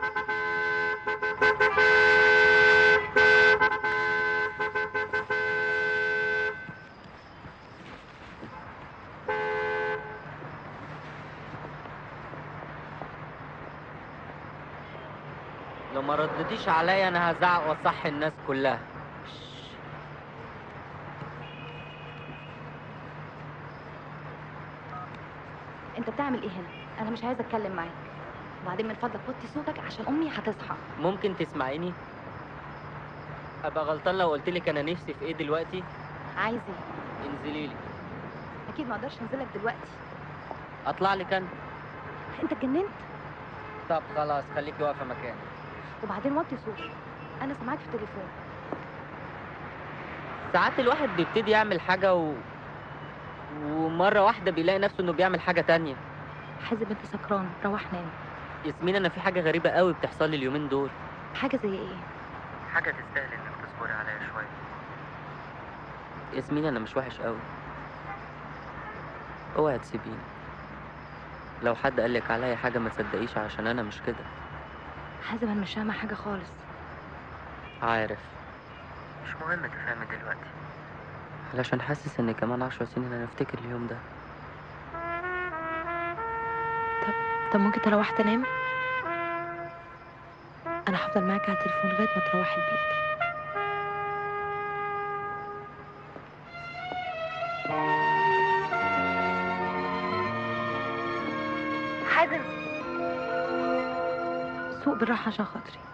لو ما ردتيش عليا انا هزعق واصحي الناس كلها انت بتعمل ايه هنا انا مش عايزه اتكلم معاك وبعدين من فضلك وطي صوتك عشان امي هتصحى ممكن تسمعيني ابقى غلطان لو قلت لك انا نفسي في ايه دلوقتي عايز ايه انزلي لي اكيد ما اقدرش انزلك دلوقتي اطلع لك انا انت اتجننت طب خلاص خليكي واقفه مكانك وبعدين وطي صوتك انا سامعاك في التليفون ساعات الواحد بيبتدي يعمل حاجه و... ومره واحده بيلاقي نفسه انه بيعمل حاجه تانية حازم انت سكران روح نام ياسمين انا في حاجه غريبه قوي بتحصل لي اليومين دول حاجه زي ايه حاجه تستاهل انك تصبري عليا شويه ياسمين انا مش وحش قوي اوعي تسيبيني لو حد قالك عليا حاجه ما تصدقيش عشان انا مش كده حازم انا مش فاهمه حاجه خالص عارف مش مهم تفهمي دلوقتي علشان حاسس ان كمان عشر سنين انا افتكر اليوم ده طب ممكن تروح تنام انا هفضل معاك على التليفون لغايه ما تروح البيت حازم سوق بالراحه عشان خاطري